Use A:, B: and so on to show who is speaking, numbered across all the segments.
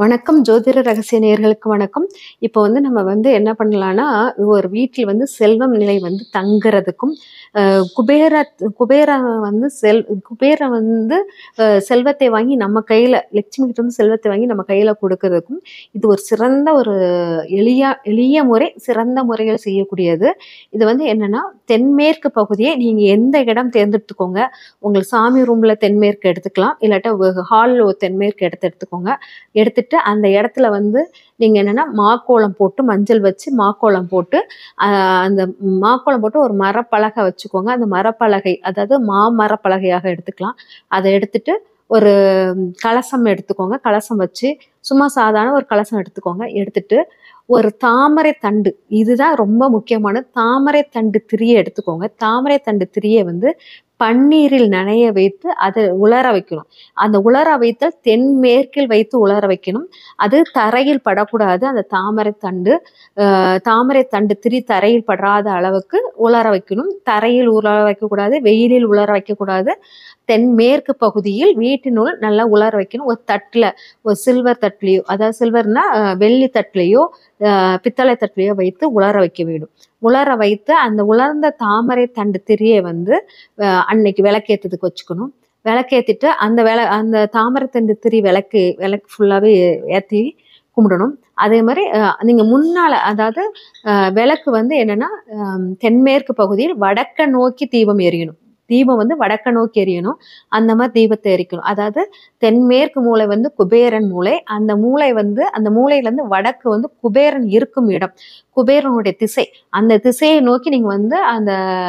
A: வணக்கம் ஜோதிட ரகசிய நேயர்களுக்கு வணக்கம் இப்போ வந்து நம்ம வந்து என்ன பண்ணலாம்னா ஒரு வீட்டில் வந்து செல்வம் நிலை வந்து தங்குறதுக்கும் அஹ், குபேர குபேர வந்து செல் குபேர வந்து அஹ், செல்வத்தை வாங்கி நம்ம கையில் லட்சுமி கிட்ட வந்து செல்வத்தை வாங்கி நம்ம கையில் கொடுக்கறதுக்கும் இது ஒரு சிறந்த ஒரு எளிய எளிய முறை சிறந்த முறையில் செய்யக்கூடியது இது வந்து என்னன்னா தென்மேற்கு பகுதியை நீங்கள் எந்த இடம் தேர்ந்தெடுத்துக்கோங்க உங்களுக்கு சாமி ரூமில் தென்மேற்கு எடுத்துக்கலாம் இல்லாட்டா ஹாலில் ஒரு தென்மேற்கு இடத்த எடுத்துக்கோங்க எடுத்துட்டு அந்த இடத்துல வந்து நீங்கள் என்னென்னா மாக்கோலம் போட்டு மஞ்சள் வச்சு மாக்கோலம் போட்டு ஆஹ், அந்த மாக்கோலம் போட்டு ஒரு மரப்பலகை வச்சுக்கோங்க அந்த மரப்பலகை அதாவது மாமரப்பலகையாக எடுத்துக்கலாம் அதை எடுத்துட்டு ஒரு கலசம் எடுத்துக்கோங்க கலசம் வச்சு சும்மா சாதாரண ஒரு கலசம் எடுத்துக்கோங்க எடுத்துட்டு ஒரு தாமரை தண்டு இதுதான் ரொம்ப முக்கியமான தாமரை தண்டு திரியை எடுத்துக்கோங்க தாமரை தண்டு திரியை வந்து பன்னீரில் நனைய வைத்து அதை உலர வைக்கணும் அந்த உலர வைத்தல் தென்மேற்கில் வைத்து உலர வைக்கணும் அது தரையில் படக்கூடாது அந்த தாமரை தண்டு ஆஹ், தாமரை தண்டு திரி தரையில் படாத அளவுக்கு உலர வைக்கணும் தரையில் உலர வைக்கக்கூடாது வெயிலில் உலர வைக்கக்கூடாது தென்மேற்கு பகுதியில் வீட்டினுள் நல்லா உலர வைக்கணும் ஒரு தட்டில் ஒரு சில்வர் தட்டுலேயோ அதாவது சில்வர்னா ஆஹ், வெள்ளி தட்டுலேயோ ஆஹ், பித்தளை தட்டுலேயோ வைத்து உலர வைக்க வேண்டும் உலர வைத்து அந்த உலர்ந்த தாமரை தண்டு திரியை வந்து ஆஹ், அன்னைக்கு விளக்கேற்றதுக்கு வச்சுக்கணும் விளக்கேற்றிட்டு அந்த விள அந்த தாமரை தண்டு திரி விளக்கு விளக்கு ஃபுல்லாகவே ஏற்றி கும்பிடணும் அதே மாதிரி நீங்கள் முன்னால் அதாவது ஆஹ், விளக்கு வந்து என்னென்னா தென்மேற்கு பகுதியில் வடக்க நோக்கி தீபம் எரியணும் தீபம் வந்து வடக்க நோக்கி எரியணும் அந்த மாதிரி தீபத்தை எரிக்கணும் அதாவது தென்மேற்கு மூலை வந்து குபேரன் மூலை அந்த மூலை வந்து அந்த மூலையிலேருந்து வடக்கு வந்து குபேரன் இருக்கும் இடம் குபேரனுடைய திசை அந்த திசையை நோக்கி நீங்கள் வந்து அந்த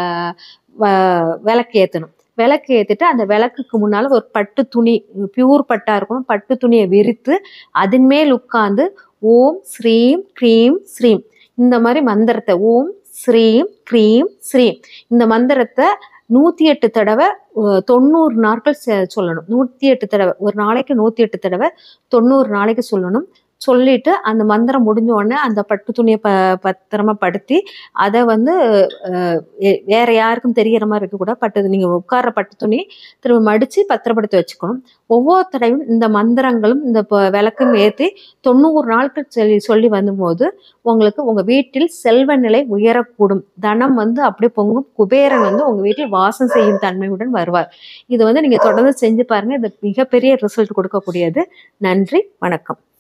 A: வ- விளக்கு ஏற்றணும் விளக்கு ஏற்றிட்டு அந்த விளக்குக்கு முன்னால் ஒரு பட்டு துணி பியூர் பட்டாக இருக்கணும் பட்டு துணியை விரித்து அதன் மேல் உட்கார்ந்து ஓம் ஸ்ரீம் க்ரீம் ஸ்ரீம் இந்த மாதிரி மந்திரத்தை ஓம் ஸ்ரீம் க்ரீம் ஸ்ரீம் இந்த மந்திரத்தை நூற்றி எட்டு தடவை அஹ், தொண்ணூறு நாட்கள் செ- சொல்லணும் நூற்றி எட்டு தடவை ஒரு நாளைக்கு நூற்றி எட்டு தடவை தொண்ணூறு நாளைக்கு சொல்லணும் சொல்லிட்டு அந்த மந்திரம் முடிஞ்ச உடனே அந்த பட்டு துணியை ப பத்திரமா படுத்தி அதை வந்து அஹ், எ- வேற யாருக்கும் தெரியற மாதிரி இருக்கக்கூடாது பட்டு நீங்கள் உட்கார்ற பட்டு துணி திரும்ப மடித்து பத்திரப்படுத்தி வச்சுக்கணும் ஒவ்வொரு தடவையும் இந்த மந்திரங்களும் இந்த ப- விளக்கும் ஏற்றி தொண்ணூறு நாட்கள் சொல்லி சொல்லி வரும்போது உங்களுக்கு உங்கள் வீட்டில் செல்வ நிலை உயரக்கூடும் தனம் வந்து அப்படியே பொங்கும் குபேரன் வந்து உங்கள் வீட்டில் வாசம் செய்யும் தன்மையுடன் வருவார் இது வந்து நீங்கள் தொடர்ந்து செஞ்சு பாருங்கள் இது மிகப்பெரிய ரிசல்ட் கொடுக்கக்கூடியது நன்றி வணக்கம்